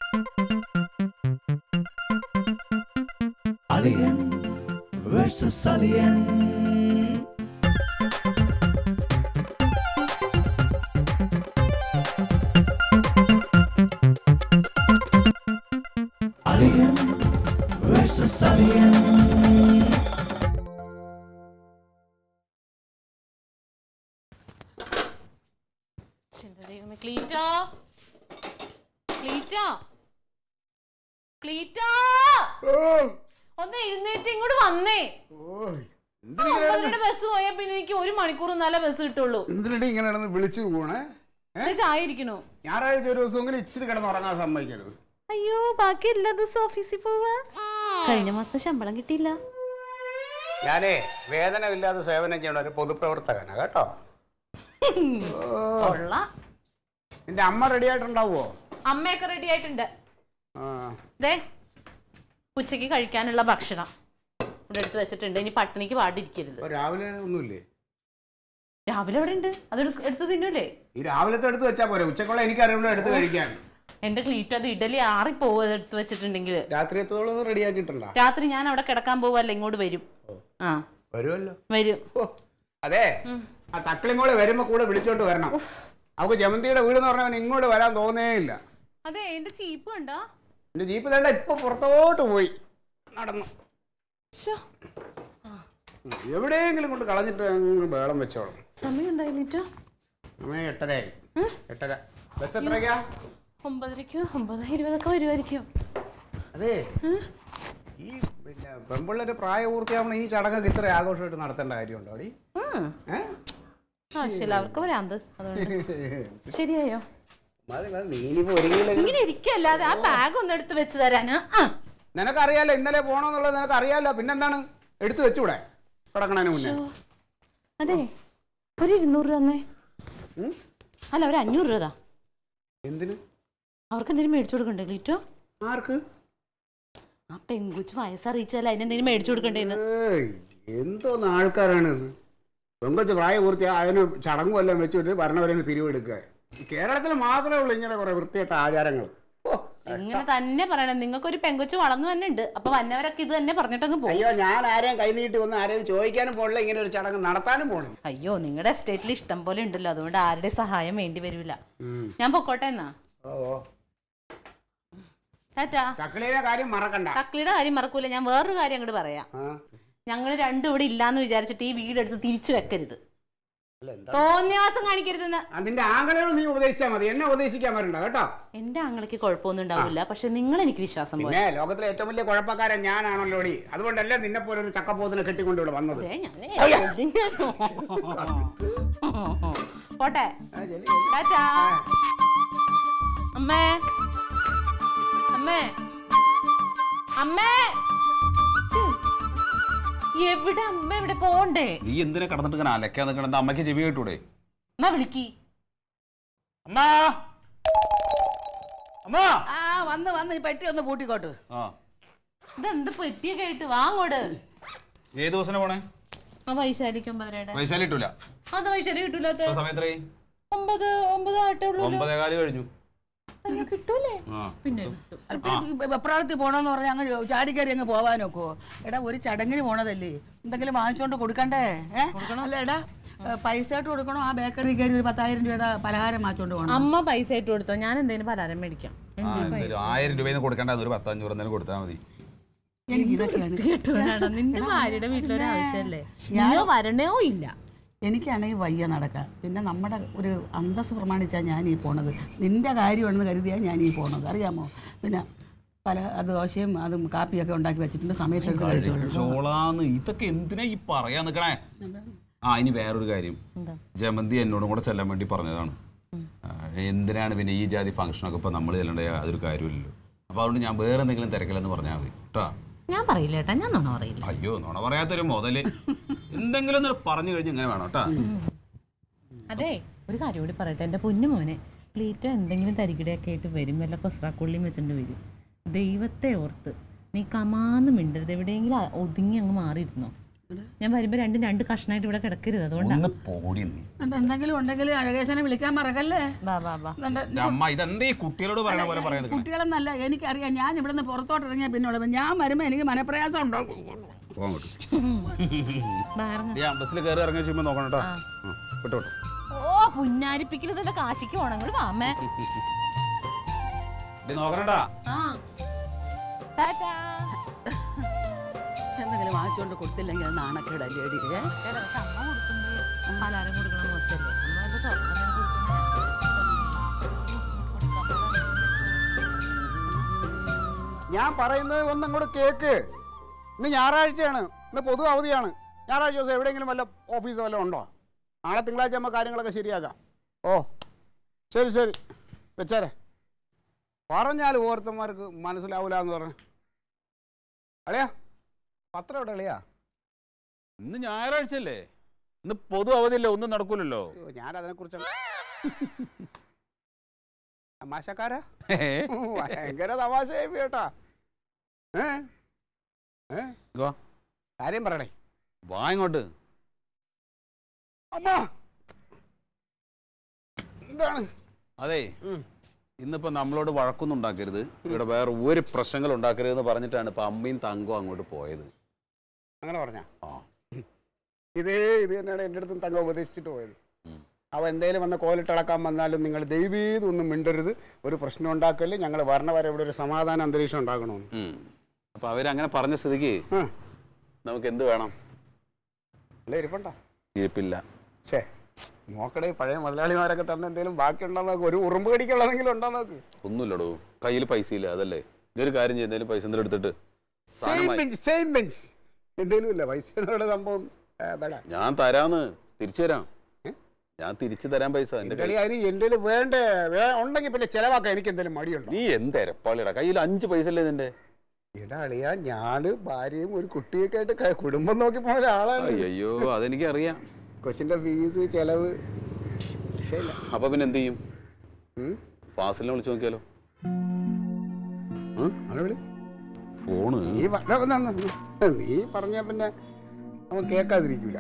Alien versus Alien. Alien versus Alien. എന്റെ ദൈവമേ ക്ലീറ്റോ ക്ലീറ്റോ ക്ലീറ്റോ ഒന്ന് എഴുന്നേറ്റ് ഇങ്ങോട്ട് വന്നേ ഒമ്പതരയുടെ ബസ് പോയാൽ പിന്നെ എനിക്ക് ഒരു മണിക്കൂർ നല്ല ബസ് കിട്ടുള്ളൂ എന്തിനടി ഇങ്ങനെ കിടന്ന് വിളിച്ചു പോണേ ഇത് ചായ ഇരിക്കണു ഞായറാഴ്ച ഒരു ദിവസമെങ്കിലും ഇച്ചിരി കിടന്ന് ഉറങ്ങാൻ സമ്മതിക്കരുത് അയ്യോ ബാക്കി എല്ലാ ദിവസവും ഓഫീസിൽ പോവാ കഴിഞ്ഞ മാസത്തെ ശമ്പളം കിട്ടിയില്ല ഞാനേ വേതനമില്ലാതെ സേവനം ചെയ്യണ ഒരു പൊതുപ്രവർത്തകനാ കേട്ടോ കൊള്ള നിന്റെ അമ്മ റെഡി ആയിട്ടുണ്ടാവുമോ അമ്മയൊക്കെ റെഡി ആയിട്ടുണ്ട് ആ ദേ ഉച്ചയ്ക്ക് കഴിക്കാനുള്ള ഭക്ഷണം ഇവിടെ എടുത്ത് വെച്ചിട്ടുണ്ട് ഇനി പട്ടിണിക്ക് പാടിരിക്കരുത് അപ്പൊ രാവിലെ ഒന്നുമില്ലേ രാവിലെ അവിടെ ഉണ്ട് അത് എടുക്ക- എടുത്ത് തിന്നൂലേ ഈ രാവിലത്തെ എടുത്ത് വെച്ചാ പോരെ ഉച്ചക്കുള്ള എനിക്കറിയുമ്പോൾ എടുത്ത് കഴിക്കാൻ എന്റെ ക്ലീറ്റ് അത് ഇഡലി ആറിപ്പോവും അത് എടുത്ത് വെച്ചിട്ടുണ്ടെങ്കിൽ രാത്രിയത്തോളം റെഡി ആക്കിയിട്ടുണ്ടോ രാത്രി ഞാൻ അവിടെ കിടക്കാൻ പോവല്ല ഇങ്ങോട്ട് വരും ആ വരുമല്ലോ വരും ഓ അതെ ആ തക്കളിങ്ങോട് വരുമ്പോ കൂടെ വിളിച്ചോണ്ട് വരണം അവക്ക് ജമന്തിയുടെ വീട് എന്ന് പറഞ്ഞവൻ ഇങ്ങോട്ട് വരാൻ തോന്നേ ഇല്ല അതെ എന്റെ ചീപ്പ് കണ്ടോ എന്റെ ജീപ്പ് തേണ്ട ഇപ്പൊ പുറത്തോട്ട് പോയി നടന്നു ശ്ശോ, എവിടെയെങ്കിലും കൊണ്ട് കളഞ്ഞിട്ട് അങ്ങ് ബേളം വെച്ചോളും സമയം എന്താ ക്ലീറ്റോ സമയം എട്ടരയായി എട്ടര ബസ് എത്രയ്ക്കാ ഒമ്പതരയ്ക്കോ ഒമ്പത് ഇരുപതൊക്കെ വരുമായിരിക്കും അതെ ഈ പിന്നെ പെമ്പിള്ളേര് പ്രായപൂർത്തിയാവണം ഈ ചടങ്ങൊക്കെ ഇത്ര ആഘോഷമായിട്ട് നടത്തേണ്ട കാര്യമുണ്ടോ അടി ഉം. ഏ? ആ ശരി അവർക്ക് വരാന്ത് അതുകൊണ്ട് ശരിയായോ മതി മതി നീ ഇനിയിപ്പോ ഒരുങ്ങിയില്ലെങ്കിൽ ഇങ്ങനെ ഇരിക്കല്ലാതെ ആ ബാഗ് ഒന്ന് എടുത്ത് വെച്ച് തരാന് ആ നിനക്കറിയാലോ ഇന്നലെ പോണോന്നുള്ളത് നിനക്കറിയാലോ പിന്നെന്താണ് എടുത്തു വെച്ചൂടെ കിടക്കണതിന് മുന്നേ അതെ ഒരു ഇരുന്നൂറ് രൂപ തന്നേ ഉം? അല്ല ഒരു അഞ്ഞൂറ് രൂപ താ എന്തിന് അവർക്ക് എന്തെങ്കിലും മേടിച്ചു കൊടുക്കണ്ടേ ക്ലീറ്റോ ആർക്ക് ആ പെങ്കുച്ച് വയസ്സറിയിച്ചാൽ അതിനെന്തെങ്കിലും മേടിച്ചു കൊടുക്കണ്ടേന്ന് ഏയ് എന്തോന്ന് ആൾക്കാരാണ് ഇത് പെങ്കൊച്ച് പ്രായപൂർത്തിയാ അതിന് ചടങ്ങും എല്ലാം വെച്ചിട്ട് ഭരണവരെ പിരിവെടുക്കുക കേരളത്തിൽ മാത്രമേ ഉള്ളൂ ഇങ്ങനെ കുറെ വൃത്തിയായിട്ട ആചാരങ്ങൾ ഓ, ഇങ്ങനെ തന്നെ പറയണം നിങ്ങൾക്കൊരു പെങ്കൊച്ച് വളർന്നു തന്നെ ഉണ്ട് അപ്പൊ വന്നവരൊക്കെ ഇത് തന്നെ പറഞ്ഞിട്ടങ്ങ് പോകും അയ്യോ ഞാൻ ആരെയും കൈ നീട്ടി വന്ന് ആരെയും ചോദിക്കാനും പോണില്ല ഇങ്ങനെ ഒരു ചടങ്ങ് നടത്താനും പോണില്ല അയ്യോ നിങ്ങളുടെ എസ്റ്റേറ്റിൽ ഇഷ്ടം പോലെ ഉണ്ടല്ലോ അതുകൊണ്ട് ആരുടെ സഹായം വേണ്ടി വരില്ല ഞാൻ പൊക്കോട്ടെ എന്നാ ഓ ഓ. ടാറ്റാ തക്കളിയുടെ കാര്യം മറക്കണ്ട തക്ലിയുടെ കാര്യം മറക്കൂല ഞാൻ വേറൊരു കാര്യം അങ്ങോട്ട് പറയാം ആ. ഞങ്ങൾ രണ്ടും ഇവിടെ ഇല്ലാന്ന് വിചാരിച്ചിട്ട് ഈ വീടെടുത്ത് തിരിച്ചു വെക്കരുത് അല്ല, എന്താ? തോന്നിയാസം കാണിക്കരുതെന്ന് അതിന്റെ ആംഗലയോട് നീ ഉപദേശിച്ചാൽ മതി എന്നെ ഉപദേശിക്കാൻ വരണ്ട കേട്ടോ എന്റെ ആങ്ങളയ്ക്ക് കുഴപ്പമൊന്നും ഉണ്ടാവില്ല പക്ഷെ നിങ്ങൾ എനിക്ക് വിശ്വാസം പോലെ പിന്നെ ലോകത്തിലെ ഏറ്റവും വലിയ കുഴപ്പക്കാരൻ ഞാനാണല്ലോ ഡി അതുകൊണ്ടല്ലേ നിന്നെ പോലെ ഒരു ചക്കപ്പോത്തിനെ കെട്ടിക്കൊണ്ട് ഇവിടെ വന്നത് ദേ, ഞാനേ പോട്ടെ ആ, ചെല്ലി, ചെല്ലി. ടാറ്റാ അമ്മേ അമ്മേ അമ്മേ ഉം. എവിടെ അമ്മ എവിടെ പോണ്ടേ നീ എന്തിനാ കടന്നിട്ട് ഇങ്ങനെ അലക്കാൻ നിൽക്കണ അമ്മയ്ക്ക് ചെവി കേട്ടൂടെ എന്നാ വിളിക്കി അമ്മാ അമ്മാ ആ വന്ന് വന്ന് ഈ പെട്ടി ഒന്ന് പൂട്ടിക്കോട്ട് ആ ഇതെന്ത് പെട്ടിയൊക്കെ ആയിട്ട് വാങ്ങോട് ഏത് ദിവസം പോണേ ആ വൈശാലിക്ക് ഒമ്പതരയുടെ വൈശാലി ഇട്ടൂല അത് വൈശാലി കിട്ടൂലാത്ത ഇപ്പൊ സമയം എത്രയായി ഒമ്പത് ഒമ്പത് ആയിട്ടേ ഉള്ളൂ ഒമ്പതേകാല് കഴിഞ്ഞു അയ്യോ, കിട്ടൂലേ ആ പിന്നെ കിട്ടും അല്പം വെപ്രാളത്തിൽ പോണോന്ന് പറഞ്ഞാൽ അങ്ങ് ചാടിക്കയറി അങ്ങ് പോവാൻ നോക്കുവോ എടാ ഒരു ചടങ്ങിന് പോണതല്ലേ എന്തെങ്കിലും വാങ്ങിച്ചോണ്ട് കൊടുക്കണ്ടേ ഏ അല്ല എടാ ഏ, പൈസ ആയിട്ട് കൊടുക്കണോ ആ ബേക്കറി കയറി ഒരു പത്തായിരം രൂപയുടെ പലഹാരം വാങ്ങിച്ചോണ്ട് പോകണം അമ്മ പൈസ ഇട്ട് കൊടുത്തോ ഞാൻ എന്തേലും പലഹാരം മേടിക്കാം ആ, എന്തായാലും ആയിരം രൂപയിൽ കൊടുക്കണ്ട ഒരു പത്തഞ്ഞൂറ് എന്തായാലും കൊടുത്താൽ മതി എനിക്ക് ഇതൊക്കെയാണ് കേട്ടോടാ നിന്റെ ഭാര്യയുടെ വീട്ടിലൊരു ആവശ്യമല്ലേ ഞാനോ വരണോ ഇല്ല എനിക്കാണെങ്കിൽ വയ്യ നടക്കാൻ പിന്നെ നമ്മുടെ ഒരു അന്തസ് പ്രമാണിച്ചാണ് ഞാൻ ഈ പോണത് നിന്റെ കാര്യമാണെന്ന് കരുതിയാണ് ഞാൻ ഈ പോണത് അറിയാമോ പിന്നെ പല അത് ദോശയും അതും കാപ്പിയൊക്കെ ഉണ്ടാക്കി വെച്ചിട്ടുണ്ട് സമയത്തെടുത്ത് കഴിച്ചോളൂ ചോളാന്ന് ഇതൊക്കെ എന്തിനാ ഈ പറയാൻ നിക്കണേ ആ ഇനി വേറൊരു കാര്യം ജമന്തി എന്നോടും കൂടെ ചെല്ലാൻ വേണ്ടി പറഞ്ഞതാണ് ആ, എന്തിനാണ് പിന്നെ ഈ ജാതി ഫംഗ്ഷനൊക്കെ ഇപ്പൊ നമ്മൾ ചെല്ലണ്ട അതൊരു കാര്യമില്ലല്ലോ അപ്പൊ അതുകൊണ്ട് ഞാൻ വേറെ എന്തെങ്കിലും തിരക്കില്ലെന്ന് പറഞ്ഞാൽ മതി കേട്ടാ ഞാൻ പറയില്ല ഏട്ടാ ഞാൻ നോ പറയില്ല അയ്യോ നുണ പറയാത്തൊരു മുതല് എന്തെങ്കിലും ഒന്ന് പറഞ്ഞു കഴിഞ്ഞ് ഇങ്ങനെ വേണം കേട്ടാ അതെ ഒരു കാര്യം കൂടി പറയട്ടെ എൻ്റെ പൊന്നു മോനെ പ്ലീറ്റോ എന്തെങ്കിലും തരികിടയൊക്കെ ആയിട്ട് വരും വല്ല കൊസ്രാക്കുള്ളിയും വെച്ചിട്ട് വരും ദൈവത്തെ ഓർത്ത് നീ കമാന്ന് മിണ്ടരുത് എവിടെയെങ്കിലും അ- ഒതുങ്ങി അങ്ങ് മാറിയിരുന്നോ ഞാൻ വരുമ്പോ രണ്ടും രണ്ട് കഷ്ണായിട്ട് ഇവിടെ കിടക്കരുത് അതുകൊണ്ടാ ഒന്ന് പോടി നീ എന്നിട്ട് എന്തെങ്കിലും ഉണ്ടെങ്കിൽ അഴകേശനെ വിളിക്കാൻ മറക്കല്ലേ ബാ ബാ ബാ എന്നിട്ട് എൻ്റെ അമ്മ ഇതെന്താ ഈ കുട്ടികളോട് പറയണ പോലെ പറയുന്നത് കുട്ടികളെന്നല്ല എനിക്കറിയാം ഞാൻ ഇവിടുന്ന് പുറത്തോട്ട് ഇറങ്ങിയ പിന്നെ ഉള്ളത് ഞാൻ വരുമ്പോൾ എനിക്ക് മനപ്രയാസം ഉണ്ടാകും പോകാൻ ബാ, ഇറങ്ങ്. ബസ്സിൽ കയറി ഇറങ്ങി ചെയ്യുമ്പോൾ നോക്കണം കേട്ടോ വിട്ടു വിട്ടു ഓ പുന്നാരിപ്പിക്കലതിന്റെ കാശിക്ക് പോണങ്ങൾ വാമേ ഇത് നോക്കണട്ടാ ആ ടാറ്റാ എന്തെങ്കിലും വാങ്ങിച്ചുകൊണ്ട് കൊടുത്തില്ലെങ്കിൽ അത് നാണക്കേടല്ലേ എടി, ഏ? എടാ, പക്ഷെ അമ്മ കൊടുക്കുമ്പോ പലഹാരം കൊടുക്കണം മോശമല്ലേ അമ്മ ഇപ്പൊ തുറന്നു കൊടുക്കുമ്പോ ഞാൻ പറയുന്നത് ഒന്നും കൂടെ കേക്ക് ഇന്ന് ഞായറാഴ്ചയാണ് ഇന്ന് പൊതു അവധിയാണ് ഞായറാഴ്ച ദിവസം എവിടെയെങ്കിലും വല്ല ഓഫീസോ വല്ലതും ഉണ്ടോ നാളെ തിങ്കളാഴ്ച ആകുമ്പോൾ കാര്യങ്ങളൊക്കെ ശരിയാക്കാം ഓ ശരി ശരി വെച്ചേരെ പറഞ്ഞാൽ ഓരോരുത്തന്മാർക്ക് മനസ്സിലാവില്ല എന്ന് പറഞ്ഞു അളിയാ പത്രം എവിടെ അളിയാ ഇന്ന് ഞായറാഴ്ച അല്ലേ ഇന്ന് പൊതു അവധിയല്ലേ ഒന്നും നടക്കൂലല്ലോ അയ്യോ, ഞാനതിനെക്കുറിച്ച് തമാശക്കാരാ ഏ? ഭയങ്കര തമാശയായി കേട്ടാ ഏ ഏ ഇങ്ങ് വാ. കാര്യം പറയണേ വാ ഇങ്ങോട്ട് അമ്മ എന്താണ് അതെ ഉം. ഇന്നിപ്പോ നമ്മളോട് വഴക്കൊന്നും ഉണ്ടാക്കരുത് ഇവിടെ വേറെ ഒരു പ്രശ്നങ്ങൾ ഉണ്ടാക്കരുത് എന്ന് പറഞ്ഞിട്ടാണ് ഇപ്പൊ അമ്മയും തങ്കവും അങ്ങോട്ട് പോയത് അങ്ങനെ പറഞ്ഞ ആ ഇതേ ഇത് തന്നെയാണ് എൻ്റെ അടുത്തും തങ്ക ഉപദേശിച്ചിട്ട് പോയത് ഉം. അവ എന്തേലും വന്ന് കോലിട്ടിളക്കാൻ വന്നാലും നിങ്ങൾ ദൈവീതൊന്നും മിണ്ടരുത് ഒരു പ്രശ്നം ഉണ്ടാക്കല് ഞങ്ങൾ വരണ വരെ ഇവിടെ ഒരു സമാധാന അന്തരീക്ഷം ഉണ്ടാക്കണമെന്ന് ഉം. അപ്പൊ അവരങ്ങനെ പറഞ്ഞ സ്ഥിതിക്ക് ആ നമുക്ക് എന്ത് വേണം അല്ലേ ഇരിപ്പണ്ട ഇരിപ്പില്ല ഛേ നോക്കടേ പഴയ മുതലാളിമാരൊക്കെ തന്ന എന്തെങ്കിലും ബാക്കിയുണ്ടോ നോക്ക് ഒരു ഉറുമ്പ് കടിക്കുള്ളതെങ്കിലും ഉണ്ടോ നോക്ക് ഒന്നുമില്ലടോ കയ്യിൽ പൈസ ഇല്ല അതല്ലേ ഇതൊരു കാര്യം ചെയ്യുന്നതിന് പൈസ എന്തെങ്കിലും എടുത്തിട്ട് സെയിം സാധനം ബെഞ്ച് സെയിം ബെഞ്ച് എന്തേലും ഇല്ല പൈസ എന്നുള്ള സംഭവം ഏ, വേണ്ട ഞാൻ തരാന്ന് തിരിച്ചു തരാം ഏ? ഞാൻ തിരിച്ചു തരാൻ പൈസ എന്റെ എൻ്റെ അതിന് എൻ്റെ വേണ്ടേ വേ ഉണ്ടെങ്കിൽ പിന്നെ ചിലവാക്കാൻ എനിക്ക് എന്തെങ്കിലും മടിയുണ്ടോ നീ എന്തെരപ്പാളിടാ കയ്യിൽ അഞ്ച് പൈസ അല്ലേ നിന്റെ എടാ അളിയാ ഞാന് ഭാര്യയും ഒരു കുട്ടിയൊക്കെ ആയിട്ട് ക- കുടുംബം നോക്കി പോണ ഒരാളാണ് അയ്യോ അതെനിക്ക് അറിയാം കൊച്ചിന്റെ ഫീസ് ചെലവ് വിഷയമില്ല അപ്പൊ പിന്നെ എന്ത് ചെയ്യും ഉം? ഫാസിലിനെ വിളിച്ചു നോക്കിയാലോ ഉം? ആളെ വിളി. ഫോണ് നീ പ- ദാ വന്ന് വന്ന് വന്ന്. നീ പറഞ്ഞാ പിന്നെ അവൻ കേൾക്കാതിരിക്കൂല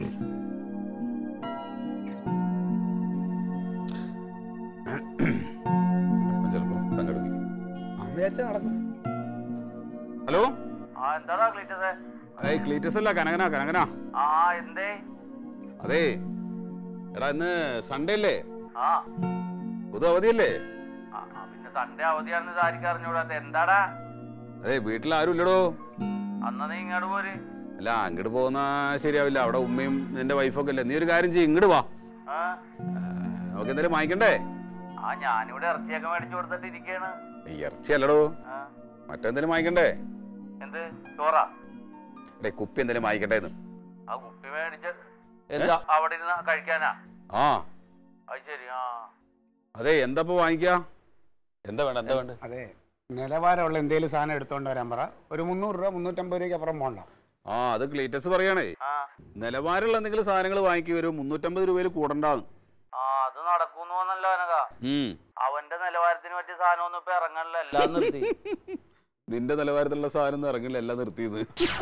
അപ്പൊ ചിലപ്പോ സംഘടിപ്പിക്കും അമ്മയച്ച നടക്കും ഹലോ ആ എന്താടാ ക്ലീറ്റസേ ഏയ് ക്ലീറ്റസ് അല്ല കനകനാ കനകനാ ആ എന്തേ അതെ എടാ ഇന്ന് സൺഡേ അല്ലേ ആ പൊതു അവധിയല്ലേ ആ, ആ, പിന്നെ സൺഡേ അവധിയാണെന്ന് ആർക്കും അറിഞ്ഞൂടാത്ത എന്താടാ അതെ വീട്ടിൽ ആരും ഇല്ലടോ അന്ന് നീ ഇങ്ങോട്ട് പോര് അല്ല അങ്ങോട്ട് പോകുന്ന ശരിയാവില്ല അവിടെ ഉമ്മയും നിന്റെ വൈഫൊക്കെ അല്ലേ നീ ഒരു കാര്യം ചെയ്യും ഇങ്ങോട്ട് വാ ആ ആ, നമുക്ക് എന്തെങ്കിലും വാങ്ങിക്കണ്ടേ ആ ഞാനിവിടെ ഇറച്ചിയൊക്കെ മേടിച്ചു കൊടുത്തിട്ട് ഇരിക്കാണ് ഈ ഇറച്ചി അല്ലടോ ആ, മറ്റെന്തെങ്കിലും വാങ്ങിക്കണ്ടേ എന്ത് ചോറാ അല്ലേ കുപ്പി എന്തെങ്കിലും വാങ്ങിക്കട്ടെ എന്ന് ആ കുപ്പി മേടിച്ച് എന്താ അവിടെ ഇരുന്ന് കഴിക്കാനാ ആ അത് ശരി ആ അതെ എന്താ ഇപ്പൊ വാങ്ങിക്കാ എന്താ വേണ്ട എന്താ വേണ്ട അതെ നിലവാരമുള്ള എന്തെങ്കിലും സാധനം എടുത്തോണ്ട് വരാൻ പറ ഒരു മുന്നൂറ് രൂപ മുന്നൂറ്റമ്പത് രൂപയ്ക്ക് അപ്പുറം പോകണ്ട ആ അത് ക്ലീറ്റസ് പറയാണേ ആ നിലവാരമുള്ള എന്തെങ്കിലും സാധനങ്ങൾ വാങ്ങിക്കുക ഒരു മുന്നൂറ്റമ്പത് രൂപയിൽ കൂടണ്ടാന്ന് ആ അത് നടക്കുന്നു എന്നല്ലോ അനക ഉം. അവന്റെ നിലവാരത്തിന് പറ്റിയ സാധനമൊന്നും ഇപ്പൊ ഇറങ്ങാനില്ല എല്ലാം നിർത്തി നിന്റെ നിലവാരത്തിലുള്ള സാധനം ഒന്നും ഇറങ്ങില്ല എല്ലാം നിർത്തിയത്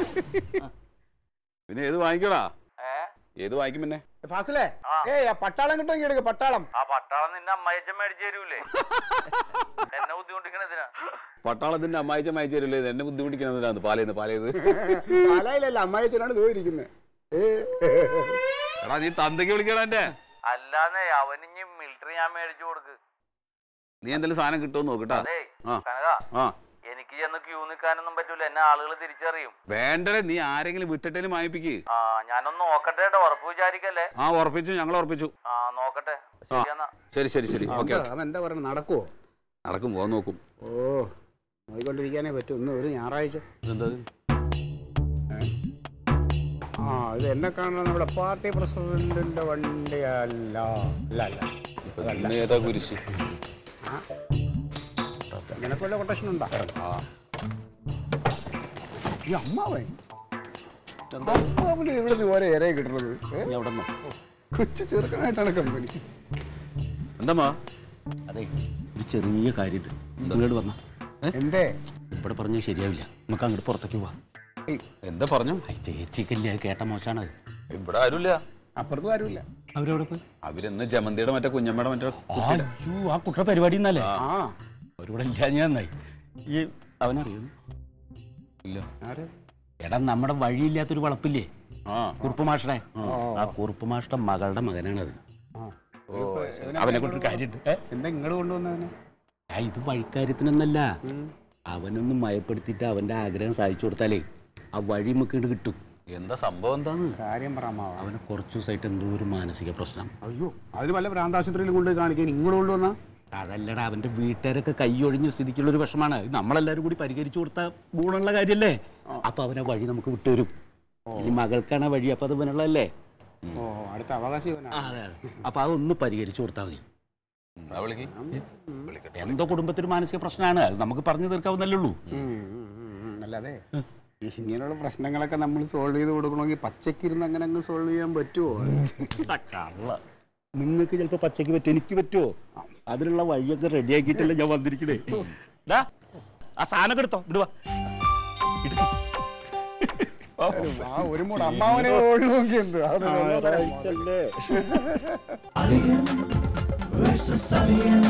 പിന്നെ ഏത് വാങ്ങിക്കടാ ഏ ഏത് വാങ്ങിക്കും പിന്നെ ഫാസിലേ ആ. ഏയ് ആ പട്ടാളം കിട്ടുമെങ്കിൽ എടുക്ക് പട്ടാളം ആ പട്ടാളം നിന്റെ അമ്മയച്ചൻ മേടിച്ചു തരൂലേ എന്നെ ബുദ്ധിമുട്ടിക്കണതിനാ പട്ടാളത്തിന്റെ അമ്മായിച്ച അയച്ചു തരില്ലേ ഇത് എന്നെ ബുദ്ധിമുട്ടിക്കുന്നതിനാണ് പാലേന്ന് പാലേത് പാലായിലല്ല അമ്മായിച്ചനാണ് പോയിരിക്കുന്നത് എടാ നീ തന്തയ്ക്ക് വിളിക്കടാ എന്റെ അല്ലാന്നേ അവനിഞ്ഞ് മിലിറ്ററി ഞാൻ മേടിച്ചു കൊടുക്ക് നീ എന്തെങ്കിലും സാധനം കിട്ടുമോ നോക്കട്ടാ അതേ ആ. കനക ആ എനിക്ക് ചെന്ന് ക്യൂ നിൽക്കാനൊന്നും പറ്റൂല എന്നെ ആളുകൾ തിരിച്ചറിയും വേണ്ടടേ നീ ആരെങ്കിലും വിട്ടിട്ടേലും വാങ്ങിപ്പിക്ക് ആ ഞാനൊന്ന് നോക്കട്ടെ കേട്ടോ ഉറപ്പ് വിചാരിക്കല്ലേ ആ ഉറപ്പിച്ചു ഞങ്ങൾ ഉറപ്പിച്ചു ആ നോക്കട്ടെ ശരിയെന്നാ ശരി ശരി ശരി ഓക്കെ അവൻ എന്താ പറയണത് നടക്കുവോ നടക്കും പോകാൻ നോക്കും ഓ നോയിക്കൊണ്ടിരിക്കാനേ പറ്റൂ ഇന്ന് ഒരു ഞായറാഴ്ച എന്താ ആ ഇത് എന്നെ കാണുന്നത് നമ്മുടെ പാർട്ടി പ്രസിഡന്റിന്റെ വണ്ടിയല്ല അല്ല അല്ല ഇന്ന് ഏതാ കുരിശ് നിനക്ക് വല്ല കൊട്ടേഷൻ ഉണ്ടോ ആ ഈ അമ്മാവൻ അമ്മാവന് ഇവിടെ ഓരോ ഇരയെ കിട്ടുന്നത് ഏ? നീ അവിടെ നിന്നോ കൊച്ചു ചെറുക്കനായിട്ടാണ് കമ്പനി എന്താ അതെ ഒരു ചെറിയ കാര്യമുണ്ട് ഇങ്ങോട്ട് വന്ന എന്തേ ഇവിടെ പറഞ്ഞാൽ ശരിയാവില്ല നമുക്ക് അങ്ങോട്ട് പുറത്തേക്ക് പോവാം എന്താ പറഞ്ഞു ചേച്ചിക്കല്ലേ അത് കേട്ട മോശമാണ് ഇവിടെ ആരുമില്ല അപ്പുറത്തും ആരുമില്ല അവരവിടെ പോയി അവരിന്ന് ജമന്തിയുടെ മറ്റേ കുഞ്ഞമ്മയുടെ മറ്റേ കുട്ടിയുടെ- അയ്യോ ആ കുട്ടിയുടെ പരിപാടി എന്നല്ലേ ആ അവരിവിടെ ഇല്ല ഞാൻ നന്നായി ഈ അവനറിയുന്നു ഇല്ല ആര് എടാ നമ്മുടെ വഴിയില്ലാത്തൊരു വളപ്പില്ലേ ആ കുറുപ്പ് മാഷ്ടേ ആ കുറുപ്പ് മാഷ്ട മകളുടെ മകനാണത് ആ അവനെ കൊണ്ടൊരു കാര്യമുണ്ട് ഏ? എന്താ ഇങ്ങോട്ട് കൊണ്ടുവന്നവനെ ആ ഇത് വഴിക്കാര്യത്തിനൊന്നല്ല അവനൊന്ന് മയപ്പെടുത്തിയിട്ട് അവന്റെ ആഗ്രഹം സാധിച്ചു കൊടുത്താലേ ആ വഴി നമുക്ക് ഇങ്ങട് കിട്ടും എന്താ സംഭവം എന്താണ് കാര്യം പറയാമാവ അവന് കുറച്ച് ദിവസമായിട്ട് എന്തോ ഒരു മാനസിക പ്രശ്നം അയ്യോ അതിന് വല്ല ഭ്രാന്താശുപത്രിയിൽ കൊണ്ട് കാണിക്കാൻ ഇങ്ങോട്ട് കൊണ്ടുവന്ന അതല്ലടാ അവന്റെ വീട്ടുകാരൊക്കെ കൈയൊഴിഞ്ഞ സ്ഥിതിക്കുള്ള ഒരു വിഷമാണ് ഇത് നമ്മളെല്ലാരും കൂടി പരിഹരിച്ചു കൊടുത്ത ഗുണമുള്ള കാര്യല്ലേ അപ്പൊ അവനെ വഴി നമുക്ക് വിട്ടുവരും ഇനി മകൾക്കാണ് ആ വഴി അപ്പൊ അത് ഇവനുള്ളതല്ലേ ഓ അടുത്ത അവകാശം ഇവനാ. ആ, അതെ അതെ അപ്പൊ അതൊന്ന് പരിഹരിച്ചു കൊടുത്താൽ മതി ഉം, ആ വിളിക്ക് വിളിക്കട്ടെ എന്തോ കുടുംബത്തിൽ മാനസിക പ്രശ്നമാണ് അത് നമുക്ക് പറഞ്ഞു തീർക്കാവുന്നല്ലേ ഉള്ളൂ ഉം, ഉം, ഉം, ഉം. അല്ലാതെ ഈ ഇങ്ങനെയുള്ള പ്രശ്നങ്ങളൊക്കെ നമ്മൾ സോൾവ് ചെയ്ത് കൊടുക്കണമെങ്കിൽ പച്ചക്കിരുന്ന് അങ്ങനെ അങ്ങ് സോൾവ് ചെയ്യാൻ പറ്റുമോ കള്ള നിങ്ങൾക്ക് ചിലപ്പോ പച്ചയ്ക്ക് പറ്റും എനിക്ക് പറ്റുമോ അതിനുള്ള വഴിയൊക്കെ റെഡിയാക്കിയിട്ടല്ലേ ഞാൻ വന്നിരിക്കണേ ഡാ, ആ സാധനം എടുത്തോ ഇടുവാ ആ ഒരു മൂട് അമ്മാവനെ ഒഴിവാക്കി എന്ത് അത് Alien versus Alien.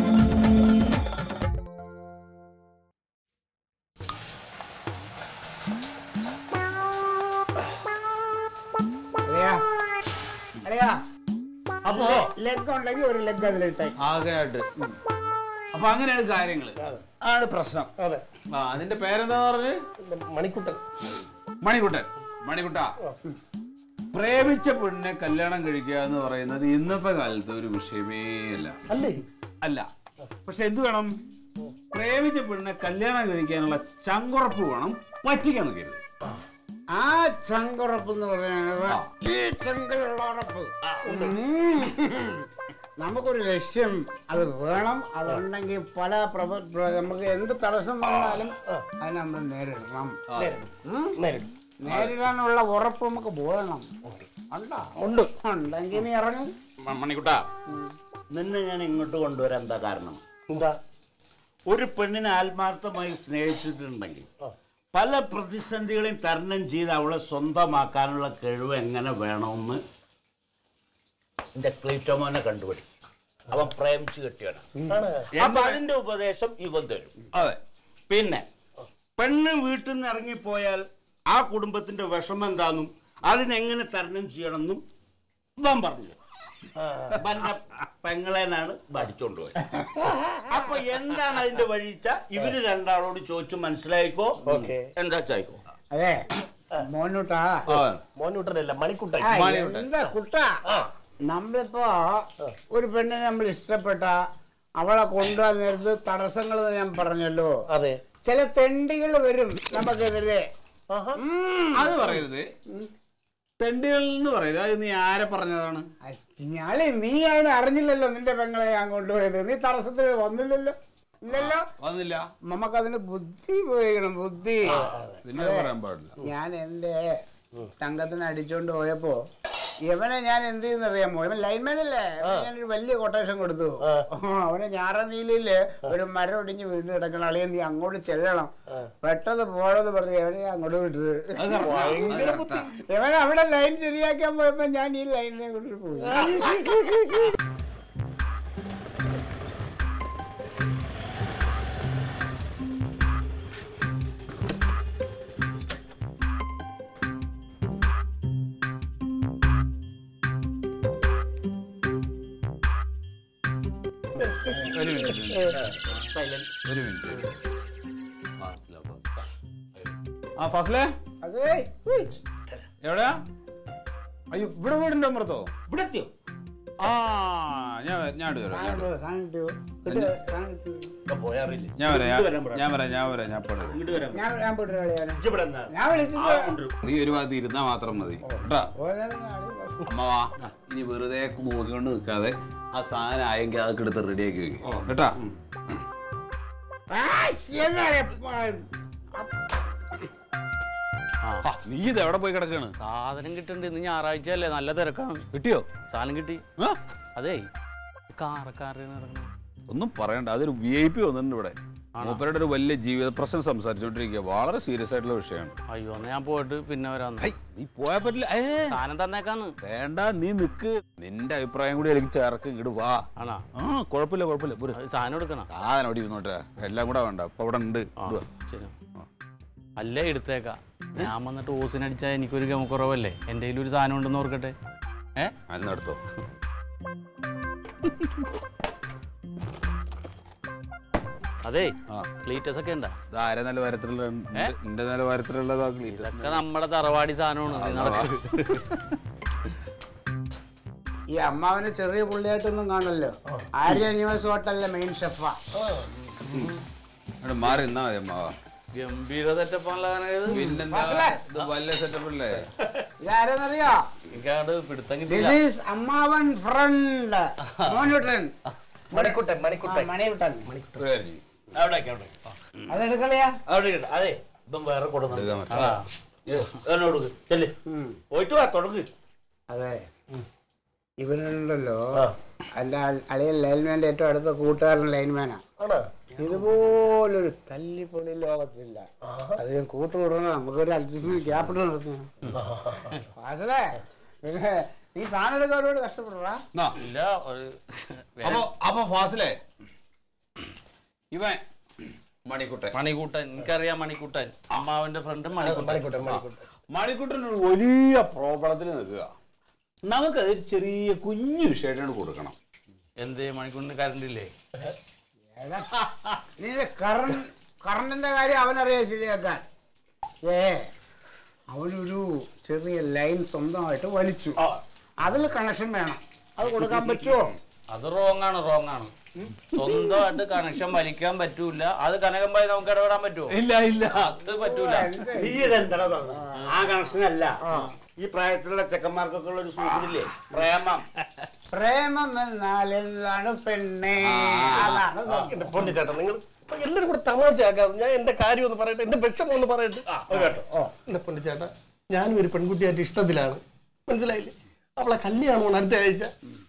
അപ്പോ ലെഗ് ഉണ്ടെങ്കിൽ ഒരു ലെഗ് അതിലിട്ടേ ആകെയായിട്ട് അപ്പൊ അങ്ങനെയാണ് കാര്യങ്ങള് ആണ് പ്രശ്നം ആ അതിന്റെ പേരെന്താന്ന് പറഞ്ഞ് മണിക്കുട്ടൻ മണിക്കുട്ടൻ മണിക്കുട്ട പ്രേമിച്ച പെണ്ണിനെ കല്യാണം കഴിക്കുക എന്ന് പറയുന്നത് ഇന്നത്തെ കാലത്ത് ഒരു വിഷയമേ അല്ല അല്ലേ അല്ല പക്ഷെ എന്ത് വേണം പ്രേമിച്ച പെണ്ണിനെ കല്യാണം കഴിക്കാനുള്ള ചങ്കുറപ്പ് വേണം പറ്റിക്കാൻ നിൽക്കരുത് ആ ചങ്കുറപ്പ് എന്ന് പറയുന്നത് ഈ ചെങ്കിലുള്ള ഉറപ്പ് ഉം. നമുക്കൊരു ലക്ഷ്യം അത് വേണം അതുണ്ടെങ്കിൽ പല പ്രഭ പ്ര- നമുക്ക് എന്ത് തടസ്സം വന്നാലും അത് നമ്മൾ നേരിടണം ഉം? നേരിടാനുള്ള ഉറപ്പ് നമുക്ക് വേണം ഉണ്ടോ ഉണ്ട് ഉണ്ടെങ്കിൽ നീ ഇറങ്ങും മണിക്കുട്ട നിന്നെ ഞാൻ ഇങ്ങോട്ട് കൊണ്ടുവരാൻ എന്താ കാരണം എന്താ ഒരു പെണ്ണിനെ ആത്മാർത്ഥമായി സ്നേഹിച്ചിട്ടുണ്ടെങ്കിൽ പല പ്രതിസന്ധികളെയും തരണം ചെയ്ത് അവളെ സ്വന്തമാക്കാനുള്ള കഴിവ് എങ്ങനെ വേണമെന്ന് എന്റെ ക്ലീറ്റോമോനെ കണ്ടുപിടി അവൻ പ്രേമിച്ച് കെട്ടിയാണ് അപ്പൊ അതിന്റെ ഉപദേശം ഇവൻ തരും അതെ പിന്നെ പെണ്ണ് വീട്ടിൽ നിന്ന് ഇറങ്ങിപ്പോയാൽ ആ കുടുംബത്തിന്റെ വിഷമം എന്താന്നും അതിനെങ്ങനെ തരണം ചെയ്യണമെന്നും ഇവൻ പറഞ്ഞു ഇവന്റെ പെങ്ങളേനാണ് പഠിച്ചോണ്ടുപോയത് അപ്പൊ എന്താണ് അതിന്റെ വഴിച്ച ഇവര് രണ്ടാളോട് ചോദിച്ചു മനസ്സിലായിക്കോ ഓക്കേ. എന്താ ചായിക്കോ അതെ മോനൂട്ടാ മോനുട്ടനല്ല മണിക്കുട്ടൻ ആ, എന്താ കുട്ട നമ്മളിപ്പോ ഒരു പെണ്ണിനെ നമ്മൾ ഇഷ്ടപ്പെട്ട അവളെ കൊണ്ടുവരാൻ നേരത്ത് തടസ്സങ്ങൾ ഞാൻ പറഞ്ഞല്ലോ അതെ ചില തെണ്ടികൾ വരും നമുക്കെതിരെ ആഹാ. അത് പറയരുത് തെണ്ടികൾ എന്ന് പറയരുത് അത് നീ ആരെ പറഞ്ഞതാണ് ഞാളി നീ അതിനെ അറിഞ്ഞില്ലല്ലോ നിന്റെ പെങ്ങളെ ഞാൻ കൊണ്ടുപോയത് നീ തടസ്സത്തിൽ വന്നില്ലല്ലോ ഇല്ലല്ലോ വന്നില്ല നമുക്കതിന് ബുദ്ധി ഉപയോഗിക്കണം ബുദ്ധി പിന്നെ പറയാൻ പാടില്ല ഞാൻ എൻ്റെ തങ്കത്തിന് അടിച്ചോണ്ട് പോയപ്പോ ഇവനെ ഞാൻ എന്ത് ചെയ്യുന്നറിയാമോ ഇവൻ ലൈൻമാൻ അല്ലേ ഇവന് ഞാനൊരു വലിയ കൊട്ടേഷൻ കൊടുത്തു അവനെ ഞാറനീലില് ഒരു മരം ഒടിഞ്ഞ് വീണ് കിടക്കണം അളിയെ നീ അങ്ങോട്ട് ചെല്ലണം പെട്ടെന്ന് പോണെന്ന് പറഞ്ഞു അവനെ അങ്ങോട്ട് വിട്ടത് ഇവൻ അവിടെ ലൈൻ ശരിയാക്കാൻ പോയപ്പോ ഞാൻ ഈ ലൈനിനെ കൊണ്ട് പോയി ഒരു മിനിറ്റ് ഒരു മിനിറ്റ് ആ ഫസലേ അതെ ഉയ്. എവിടെയാ അയ്യോ ഇവിടെ വീടിന്റെ അമൃത്തോ ഇവിടെ എത്തിയോ ആ ഞാൻ വരാം, ഞാൻ ഇങ്ങോട്ട് വരാം, ഞാൻ ഇങ്ങോട്ട് വരാം. കാണിട്ടു. ഇത് കാണിട്ടു. ഇവിടെ പോയാറില്ലേ ഞാൻ വരാം ഇങ്ങോട്ട് വരാൻ ഞാൻ- പറ. ഞാൻ വരാം ഞാൻ വരാം ഞാൻ ഇപ്പൊ വരാം. ഇങ്ങോട്ട് വരാൻ പറ. ഞാൻ ഞാൻ പോയിട്ട് കളിയാനെ ഇജ്ജ് ഇവിടെ നിന്നാ. ഞാൻ വിളിച്ചിട്ട് ആ, കൊണ്ടുവരും. നീ ഒരു ഭാഗത്ത് ഇരുന്നാ മാത്രം മതി കേട്ടാ ഓരോരോ ആള് വരും. അമ്മ വാ ഇനി വെറുതെ നോക്കിക്കൊണ്ട് നിൽക്കാതെ ആ സാധനം ആയെങ്കിൽ അതൊക്കെ എടുത്ത് റെഡിയാക്കി വെക്കും കേട്ടാ ആ, എന്താണ് ഇപ്പൊ? ആ, നീ ഇത് എവിടെ പോയി കിടക്കാണ് സാധനം കിട്ടുന്നുണ്ട് ഇന്ന് ഞായറാഴ്ച അല്ലേ നല്ല തിരക്കാണ് കിട്ടിയോ സാധനം കിട്ടി ആ? അതേ കാറക്കാരുടെ നടക്കണം ഒന്നും പറയണ്ട അതൊരു വി ഐ പി വന്നിട്ടുണ്ട് ഇവിടെ മൂപ്പരുടെ ഒരു വലിയ ജീവിത പ്രശ്നം സംസാരിച്ചുകൊണ്ടിരിക്കുക വളരെ സീരിയസ് ആയിട്ടുള്ള വിഷയമാണ് അയ്യോ എന്നാ ഞാൻ പോയിട്ട് പിന്നെ വരാന്ന് ഹൈ, നീ പോയാ പറ്റില്ല ഏ സാധനം തന്നേക്കാന്ന് വേണ്ട നീ നിക്ക് നിന്റെ അഭിപ്രായം കൂടി എനിക്ക് ചേർക്ക് ഇങ്ങോട്ട് വാ ആണോ ആ കുഴപ്പമില്ല കുഴപ്പമില്ല പോര്. അത് സാധനം എടുക്കണം സാധനം അവിടെ ഇരുന്നോട്ടെ എല്ലാം കൂടെ വേണ്ട ഇപ്പൊ അവിടെ ഉണ്ട് ആ ഇടുവാ. ശരി അല്ലേ എടുത്തേക്കാം ഞാൻ വന്നിട്ട് ഓസിനടിച്ചാൽ എനിക്കൊരു ഗമക്കുറവല്ലേ എൻ്റെ കയ്യിൽ ഒരു സാധനം ഉണ്ടെന്ന് ഓർക്കട്ടെ ഏ അന്ന് എടുത്തോ അതെ ആ ക്ലീറ്റസ് ഒക്കെ ഉണ്ടാ ഇത് ആരെ നിലവാരത്തിലുള്ള എന്റെ നിലവാരത്തിലുള്ളതാ ക്ലീറ്റസ് ഇതൊക്കെ നമ്മുടെ തറവാടി സാധനമാണ് നീ നടക്ക്. ഈ അമ്മാവന് ചെറിയ പുള്ളിയായിട്ടൊന്നും കാണല്ലോ ആര്യ ന്യൂസ് ഹോട്ടലിലെ മെയിൻ ഷെഫാ അവിടെ മാറി നിന്നാ മതി അമ്മാവ ഗംഭീര സെറ്റപ്പാണല്ലോ കാനകത്. പിന്നെന്താ ഇത് വലിയ സെറ്റപ്പ് അല്ലേ ഇതാരെന്നറിയോ എനിക്കങ്ങട് പിടുത്തം ദിസ് കിട്ടില്ല ഈസ് അമ്മാവൻ ഫ്രണ്ട് മോനുട്ടൻ മണിക്കുട്ടൻ മണിക്കുട്ടൻ മണിയുട്ടൻ ഒരു കാര്യം ചെയ്യ്. അവിടെ അവിടെ അതെടുക്കളിയാ അവിടെ ഇരിക്കട്ടെ. അതെ ഇതും വേറെ കൊടുക്കണം എടുക്കാൻ പറ്റില്ല. കൊടുക്ക് ചെല്ല് പോയിട്ട് വാ തുടങ്ങ് അതെ ഇവനുണ്ടല്ലോ എൻ്റെ അളിയൻ ലൈൻമാൻ്റെ ഏറ്റവും അടുത്ത കൂട്ടുകാരൻ ലൈൻമാനാ ആണോ ഇതുപോലൊരു തല്ലിപ്പൊളി ലോകത്തില്ല അത് ഞാൻ കൂട്ടുകൂടണം നമുക്കൊരു അഡ്ജസ്റ്റ്മെന്റ് ക്യാപിറ്റൽ നടത്തുന്നു വാസലേ പിന്നെ നീ സാധനം എടുക്കാൻ ഒരുപാട് കഷ്ടപ്പെടാ എന്നാ, ഇല്ല ഒരു അപ്പൊ അപ്പൊ ഫാസിലേ ഇവൻ മണിക്കുട്ടൻ മണിക്കൂട്ടൻ എനിക്കറിയാം മണിക്കൂട്ടൻ അമ്മാവന്റെ ഫ്രണ്ട് മണിക്കൂട്ടൻ മണിക്കുട്ടൻ മണിക്കുട്ടൻ മണിക്കുട്ടൻ ഒരു വലിയ പ്രോബ്ലത്തിൽ നിൽക്കുക നമുക്കത് ഒരു ചെറിയ കുഞ്ഞു വിഷയമായിട്ടാണ് കൊടുക്കണം എന്തേ മണിക്കൂട്ടിന് കറണ്ട് ഇല്ലേ നീ കറണ്ട് കറണ്ടിന്റെ കാര്യം അവനറിയാം ശരിയാക്കാൻ ഏ അവനൊരു ചെറിയ ലൈൻ സ്വന്തമായിട്ട് വലിച്ചു അതിൽ കണക്ഷൻ വേണം അത് കൊടുക്കാൻ പറ്റുമോ അത് റോങ് ആണ് റോങ് ആണ് സ്വന്തമായിട്ട് കണക്ഷൻ വലിക്കാൻ പറ്റൂല അത് കനകമ്പായി നമുക്ക് ഇടപെടാൻ പറ്റുമോ ഇല്ല ഇല്ല അത് പറ്റൂല നീ ഇതെന്താ ആ കണക്ഷൻ അല്ല ഈ പ്രായത്തിലുള്ള ചെക്കന്മാർക്കൊക്കെ ഉള്ള ഒരു സൂചില്ലേ പ്രേമം പ്രേമം എന്നാൽ എന്താണ് പെണ്ണേ അതാണ് സത്യം. എന്റെ പൊന്നു ചേട്ടാ നിങ്ങൾ ഇപ്പൊ എല്ലാരും കൂടെ തമാശയാക്കാതെ ഞാൻ എന്റെ കാര്യം ഒന്ന് പറയട്ടെ എന്റെ വിഷമം ഒന്ന് പറയട്ടെ എന്റെ പൊന്നു ചേട്ടാ ഞാനും ഒരു പെൺകുട്ടിയായിട്ട് ഇഷ്ടത്തിലാണ് മനസ്സിലായില്ലേ അവളെ കല്യാണമാണ് അടുത്ത ആഴ്ച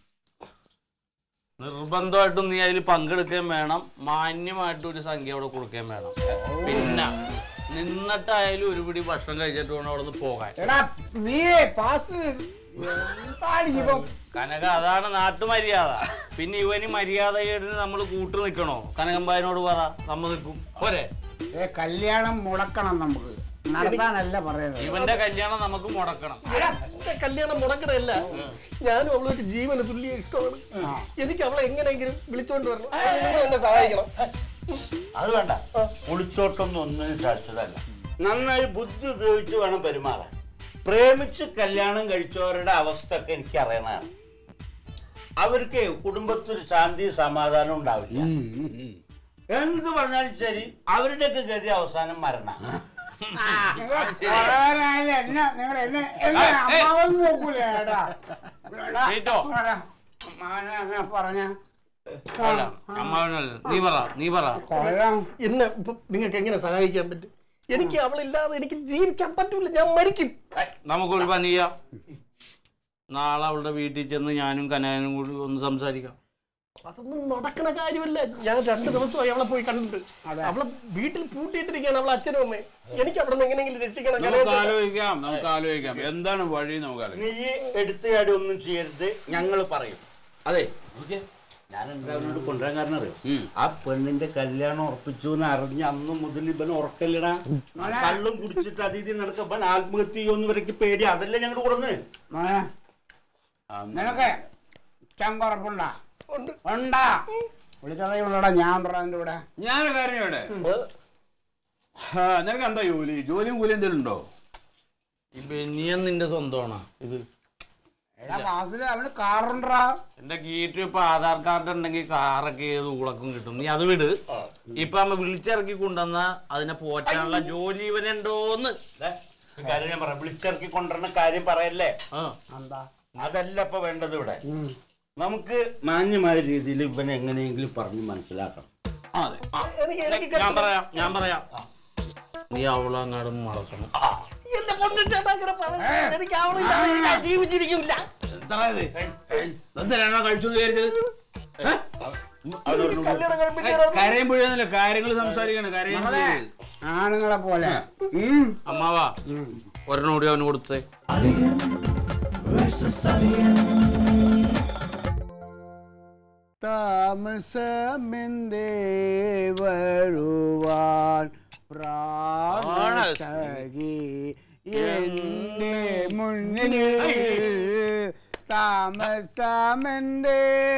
നിർബന്ധമായിട്ടും നീ അതിൽ പങ്കെടുക്കുകയും വേണം മാന്യമായിട്ട് ഒരു സംഖ്യ അവിടെ കൊടുക്കുകയും വേണം പിന്നെ നിന്നിട്ടായാലും ഒരു പിടി ഭക്ഷണം കഴിച്ചിട്ട് വേണം അവിടെ നിന്ന് പോകാൻ എടാ നീ പാസ് എന്താണ് ഇവൻ കനക അതാണ് നാട്ടുമര്യാദ പിന്നെ ഇവന് മര്യാദയായിട്ട് നമ്മൾ കൂട്ടു നിൽക്കണോ കനകമ്പായനോട് പറ സമ്മതിക്കും പോരെ ഏ കല്യാണം മുടക്കണം നമുക്ക് നടത്താനല്ല പറയുന്നത് ഇവന്റെ കല്യാണം നമുക്ക് മുടക്കണം എടാ, എന്റെ കല്യാണം മുടക്കണല്ല ഞാനും അവളൊരു ജീവന തുല്യ ഇഷ്ടമാണ് എനിക്ക് അവളെ എങ്ങനെയെങ്കിലും വിളിച്ചോണ്ട് വരണം നിങ്ങൾ എന്നെ സഹായിക്കണം അത് വേണ്ട ഒളിച്ചോട്ടൊന്നും ഒന്നിനും സാക്ഷ്യതല്ല നന്നായി ബുദ്ധി ഉപയോഗിച്ച് വേണം പെരുമാറാൻ പ്രേമിച്ച് കല്യാണം കഴിച്ചവരുടെ അവസ്ഥ ഒക്കെ എനിക്ക് അറിയണതാണ് അവർക്ക് കുടുംബത്തിൽ ശാന്തി സമാധാനം ഉണ്ടാവില്ല എന്ത് പറഞ്ഞാലും ശരി അവരുടെയൊക്കെ ഗതി അവസാനം മരണ പറയാനായാലും എന്നെ നിങ്ങൾ എന്നെ എന്നെ അമ്മാവൻ നോക്കൂലേ ഏടാ എടാ, കേട്ടോ? എടാ, അമ്മാവനെ അങ്ങനെ പറഞ്ഞ അല്ല അമ്മാവനല്ല നീ പറ നീ പറ കൊള്ളാം എന്നെ ഇപ്പൊ നിങ്ങൾക്ക് എങ്ങനെ സഹായിക്കാൻ പറ്റും എനിക്ക് അവളില്ലാതെ എനിക്ക് ജീവിക്കാൻ പറ്റൂല ഞാൻ മരിക്കും നമുക്കൊരു പണി ചെയ്യാം നാളെ അവളുടെ വീട്ടിൽ ചെന്ന് ഞാനും കനകനും കൂടി ഒന്ന് സംസാരിക്കാം അതൊന്നും നടക്കണ കാര്യമല്ല ഞാൻ രണ്ട് ദിവസമായി അവളെ പോയി കണ്ടിട്ട് അവളെ വീട്ടിൽ പൂട്ടിയിട്ടിരിക്കുകയാണ് അവളെ അച്ഛനും അമ്മയും എനിക്ക് അവിടെ നിന്ന് എങ്ങനെയെങ്കിലും രക്ഷിക്കണം നമുക്ക് കനകത്തെ- ആലോചിക്കാം നമുക്ക് ആലോചിക്കാം എന്താണ് വഴി നമുക്ക് ആലോചിക്കാം നീ എടുത്തുകാടി ഒന്നും ചെയ്യരുത് ഞങ്ങൾ പറയും അതെ നോക്കിയേ, ഞാൻ എന്താ അവനോട് കൊണ്ടുവരാൻ കാരണം അറിയോ ആ പെണ്ണിന്റെ കല്യാണം ഉറപ്പിച്ചു എന്ന് അറിഞ്ഞ അന്ന് മുതൽ ഇവൻ ഉറക്കല്ലടാ കള്ളും കുടിച്ചിട്ട് അതീതി നടക്ക ഇവൻ ആത്മഹത്യ ചെയ്യുമെന്ന് ഇവരക്ക് പേടി അതല്ലേ ഞങ്ങൾ കൊടുന്ന് മോനെ നിനക്ക് ചമ്പറപ്പുണ്ടാ ഉണ്ടാ വിളിച്ചറിയുള്ളടാ ഞാൻ പറഞ്ഞതിന്റെ കൂടെ ഞാനൊരു കാര്യം ഇവിടെ നിനക്ക് എന്താ ജോലി ജോലിയും കൂലിയും എന്തെങ്കിലും ഉണ്ടോ ഈ ബെനിയൻ നിന്റെ സ്വന്തമാണോ ഇത് എടാ ക്ലാസ്സില് അവന് കാറുണ്ടാ എന്റെ കീറ്റ് ഇപ്പൊ ആധാർ കാർഡ് ഉണ്ടെങ്കിൽ കാറൊക്കെ ഏത് ഊളക്കും കിട്ടും നീ അത് വിട് ഇപ്പൊ നമ്മ വിളിച്ചിറക്കി കൊണ്ടുവന്ന അതിനെ പോറ്റാനുള്ള ജോലി ഇവനുണ്ടോന്ന് ദേ, ഒരു കാര്യം ഞാൻ പറയാം വിളിച്ചിറക്കി കൊണ്ടുവരുന്ന കാര്യം പറയല്ലേ ആ എന്താ അതല്ല ഇപ്പൊ വേണ്ടത് ഇവിടെ നമുക്ക് മാന്യമായ രീതിയിൽ ഇവനെ എങ്ങനെയെങ്കിലും പറഞ്ഞ് മനസ്സിലാക്കണം അതെ എനിക്ക് എനിക്ക് ഞാൻ പറയാം ഞാൻ പറയാം നീ അവളങ്ങാടും മറക്കണം എന്റെ പൊന്നു ചേട്ടാ അങ്ങനെ പറയരുത്. എനിക്ക് അവളില്ലാതെ ഞാൻ ജീവിച്ചിരിക്കില്ല എന്തിനാണോ കഴിച്ചു വിചാരിച്ചത് കല്യാണം കഴിപ്പിച്ച് തരാം. കരയുമ്പോഴല്ല കാര്യങ്ങൾ സംസാരിക്കണം നമ്മളെ കരയുമ്പോൾ ആണുങ്ങളെ പോലെ ഉം. അമ്മാവാ ഒരെണ്ണം കൂടി അവന് കൊടുത്തേ Alien versus Alien. താമസമെന്തേ വരുവാൻ പ്രാണസഖി എന്റെ മുന്നിൽ താമസമെന്തേ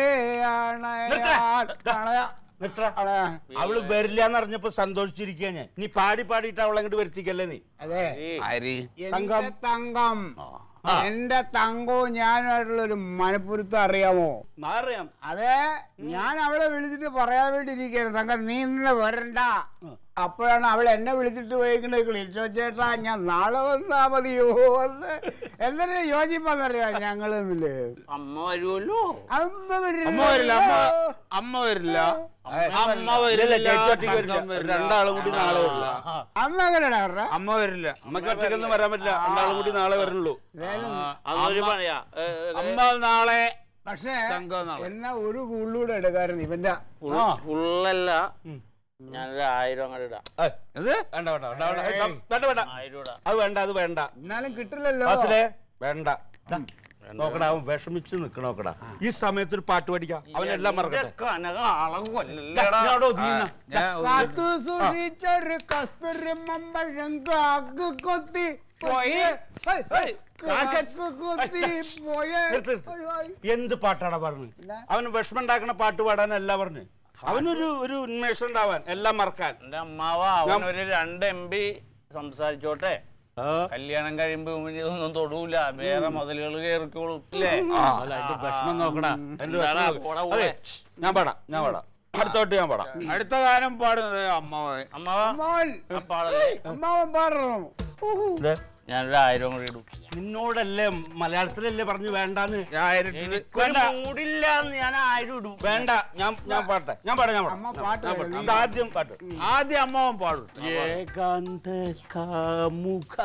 അണയാൻ അണയാ മിത്ര അണയാ അവള് വരില്ല എന്ന് അറിഞ്ഞപ്പോ സന്തോഷിച്ചിരിക്കുക ഞാൻ നീ പാടി പാടിയിട്ട് അവളെ അങ്ങോട്ട് വരുത്തിക്കല്ലേ നീ അതെ ആര് എന്റെ തങ്കം എന്റെ തങ്കവും ഞാനായിട്ടുള്ള ഒരു മനപ്പുരുത്തം അറിയാമോ അറിയാം അതെ ഞാൻ അവളെ വിളിച്ചിട്ട് പറയാൻ വേണ്ടി ഇരിക്കുകയാണ് തങ്കം നീ ഇന്ന് വരണ്ട അപ്പോഴാണ് അവൾ എന്നെ വിളിച്ചിട്ട് പോയിക്കുന്നത് ക്ലിറ്റോ ചേട്ടാ ഞാൻ നാളെ വന്നാ മതിയോ എന്ന് എന്തൊരു യോജിപ്പാന്നറിയാം ഞങ്ങൾ തമ്മില് അമ്മ വരുമല്ലോ അമ്മ വരില്ല. അമ്മ വരില്ല അമ്മ അമ്മ വരില്ല അമ്മ ഇല്ല, വരില്ല ചേച്ചി ഒറ്റയ്ക്ക് വരില്ല. തങ്കം വരില്ല. രണ്ടാളും കൂടി നാളെ വരില്ല അമ്മ എങ്ങനെയാ അവരുടെ അമ്മ വരില്ല നമുക്ക് ഒറ്റയ്ക്കൊന്നും വരാൻ പറ്റില്ല രണ്ടാളും കൂടി നാളെ വരുള്ളൂ അതൊരു പണിയാ ഏ, ഏ, അമ്മ നാളെ പക്ഷേ തങ്കം നാളെ. എന്നാ ഒരു കൂടുതലൂടെ എടുക്കാറുണ്ട് ഇവന്റെ ഫുൾ- ഫുള്ളല്ല ഞാനൊരു ആയിരം അങ്ങോട്ട് ഇടാം ഏയ്, ഇത് വേണ്ട വേണ്ട വേണ്ട വേണ്ട ഏയ്, വേണ്ട വേണ്ട ആയിരം ഇടാം അത് വേണ്ട അത് വേണ്ട എന്നാലും കിട്ടില്ലല്ലോ ഫാസിലേ വേണ്ട ഡാ, നോക്കടാ അവൻ വിഷമിച്ച് നിക്കണോക്കടാ ഈ സമയത്ത് ഒരു പാട്ട് പഠിക്കാം അവനെല്ലാം മറക്കട്ടെ കനക ആളെ ഡാ, കൊല്ലടാ നീ അവിടെ ഒതുങ്ങിയിരുന്നോ? ഞാൻ കാത്തു സൂക്ഷിച്ചൊരു കസ്തൂരി മമ്പഴം കാക്ക് കൊത്തി പോയി ഹൈ, ഹൈ, കാക്ക് കൊത്തി പോയി നിർത്ത്, നിർത്ത്. എന്ത് പാട്ടാടാ പറഞ്ഞു അവന് വിഷമം ഉണ്ടാക്കണ പാട്ട് പാടാനല്ല പറഞ്ഞു അവനൊരു ഒരു ഉന്മേഷം ഉണ്ടാവാൻ എല്ലാം മറക്കാൻ എന്റെ അമ്മാവ അവനൊരു രണ്ട് എം പി സംസാരിച്ചോട്ടെ ആ, കല്യാണം കഴിയുമ്പോ ഇവന് ഇതൊന്നും തൊടൂല വേറെ മുതലുകൾ കേറിക്കോളും ഇല്ലേ അല്ല, അതിന്റെ വിഷമം നോക്കടാ അതിന്റെ വിഷമം എന്താടാ, നോക്ക്. പോടാ, അതെ, പോടെ. ഞാൻ പാടാം ഞാൻ പാടാം അടുത്തോട്ട് ഞാൻ പാടാം അടുത്ത ഗാനം പാടുന്നത് അമ്മ അമ്മാവ മോൻ ആ പാടല്ലേ അമ്മാവൻ പാടണം ഇത് ഞാനൊരു ആയിരം കൂടി ഇടും നിന്നോടല്ലേ മലയാളത്തിലല്ലേ പറഞ്ഞു വേണ്ടാന്ന് എനിക്കൊരു മൂടില്ല ഞാൻ ആയിരം ഇടും വേണ്ട ഞാൻ ഞാൻ പാട്ടെ ഞാൻ പാടാം ഞാൻ അമ്മ പാടാം പാട്ട് ഞാൻ പാടും. പാടാം. ഇത് ആദ്യം പാട്ട് ആദ്യം അമ്മാവൻ പാടും ഏകാന്ത കാമുക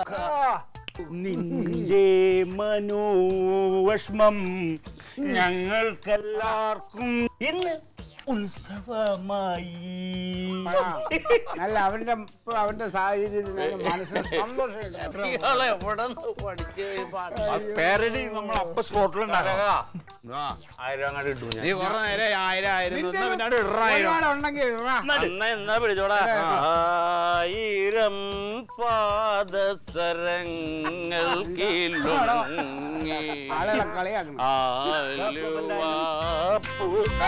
നിന്റെ മനോവഷ്മം ഞങ്ങൾക്കെല്ലാവർക്കും ഇന്ന് ഉത്സവമായി അല്ല അവന്റെ ഇപ്പൊ അവന്റെ സാഹചര്യത്തിന് അവന്റെ മനസ്സിന് സന്തോഷം ഇയാളെ എവിടെ നിന്ന് പഠിച്ച് ഈ പാട്ട് പേരടി നമ്മൾ അപ്പൊ സ്പോട്ടിലുണ്ടാകാം കനക, ആ. ആയിരം അങ്ങോട്ട് ഇട്ടു ഞാൻ നീ കുറെ നേരം ആയിരം ആയിരം നിന്ന് പിന്നെ അവിടെ ഇടായിരം ഒരുപാട് ഉണ്ടെങ്കിൽ ഇടാ. എന്നാ എന്നാ പിടിച്ചോടാ ആയിരം പാദസരങ്ങൾ കിലുങ്ങി ആളുകളെ കളിയാക്കണം ആലുവാപ്പു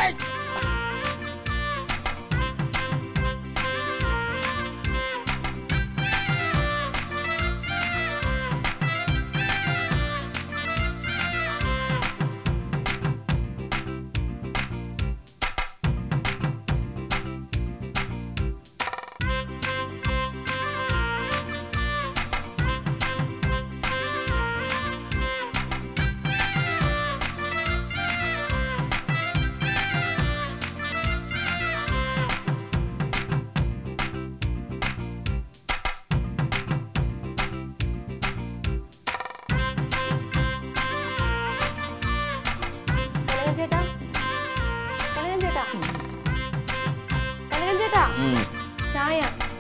കനകൻ ചേട്ടാ കനകൻ ചേട്ടാ കനകൻ ചേട്ടാ ചായ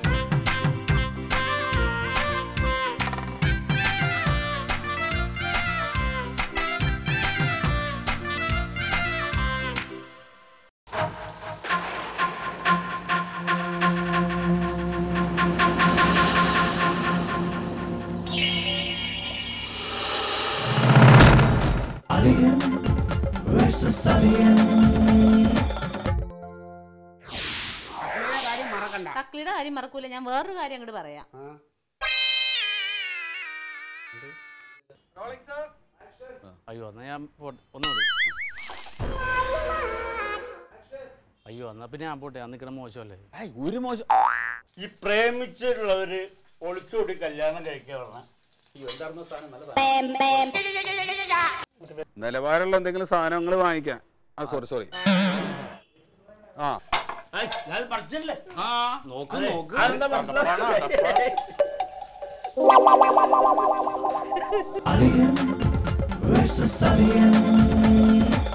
Alien versus Alien. കാര്യം മറക്കണ്ട തക്ലിയുടെ കാര്യം മറക്കൂല ഞാൻ വേറൊരു കാര്യം അങ്ങോട്ട് പറയാം അയ്യോ എന്നാ ഞാൻ പോട്ടെ ഒന്നുകൂടി അയ്യോ എന്നാ പിന്നെ ഞാൻ പോട്ടെ അന്ന് നിൽക്കണ മോശമല്ലേ ഒരു മോശം ഈ പ്രേമിച്ചിട്ടുള്ളവര് ഒളിച്ചോടി കല്യാണം കഴിക്കാൻ പറഞ്ഞ അയ്യോ എന്തായിരുന്നു സാധനം നല്ല നിലവാരമുള്ള എന്തെങ്കിലും സാധനങ്ങൾ വാങ്ങിക്കാൻ ആ സോറി സോറി ആ പറിച്ചല്ലേ ആ നോക്ക് നോക്ക് അതെന്താ മനസ്സിലായി Alien versus Alien.